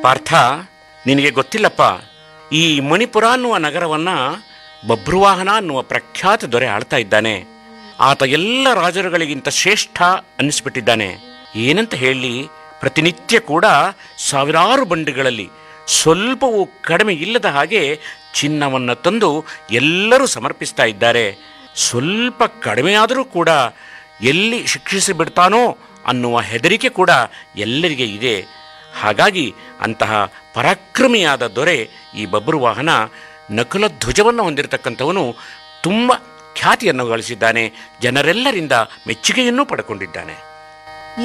ಪಾರ್ಥ ನಿನಗೆ ಗೊತ್ತಿಲ್ಲಪ್ಪ ಈ ಮಣಿಪುರ ಅನ್ನುವ ನಗರವನ್ನ ಬಭ್ರುವಾಹನ ಅನ್ನುವ ಪ್ರಖ್ಯಾತ ದೊರೆ ಆಳ್ತಾ ಇದ್ದಾನೆ ಆತ ಎಲ್ಲ ರಾಜರುಗಳಿಗಿಂತ ಶ್ರೇಷ್ಠ ಅನ್ನಿಸ್ಬಿಟ್ಟಿದ್ದಾನೆ ಏನಂತ ಹೇಳಿ ಪ್ರತಿನಿತ್ಯ ಕೂಡ ಸಾವಿರಾರು ಬಂಡಿಗಳಲ್ಲಿ ಸ್ವಲ್ಪವೂ ಕಡಿಮೆ ಇಲ್ಲದ ಹಾಗೆ ಚಿನ್ನವನ್ನು ತಂದು ಎಲ್ಲರೂ ಸಮರ್ಪಿಸ್ತಾ ಇದ್ದಾರೆ ಸ್ವಲ್ಪ ಕಡಿಮೆಯಾದರೂ ಕೂಡ ಎಲ್ಲಿ ಶಿಕ್ಷಿಸಿ ಬಿಡ್ತಾನೋ ಅನ್ನುವ ಹೆದರಿಕೆ ಕೂಡ ಎಲ್ಲರಿಗೆ ಇದೆ ಹಾಗಾಗಿ ಅಂತಹ ಪರಾಕ್ರಮಿಯಾದ ದೊರೆ ಈ ಬಬ್ರುವಾಹನ ನಕುಲ ಧ್ವಜವನ್ನು ಹೊಂದಿರತಕ್ಕಂಥವನು ತುಂಬ ಖ್ಯಾತಿಯನ್ನು ಗಳಿಸಿದ್ದಾನೆ ಜನರೆಲ್ಲರಿಂದ ಮೆಚ್ಚುಗೆಯನ್ನೂ ಪಡ್ಕೊಂಡಿದ್ದಾನೆ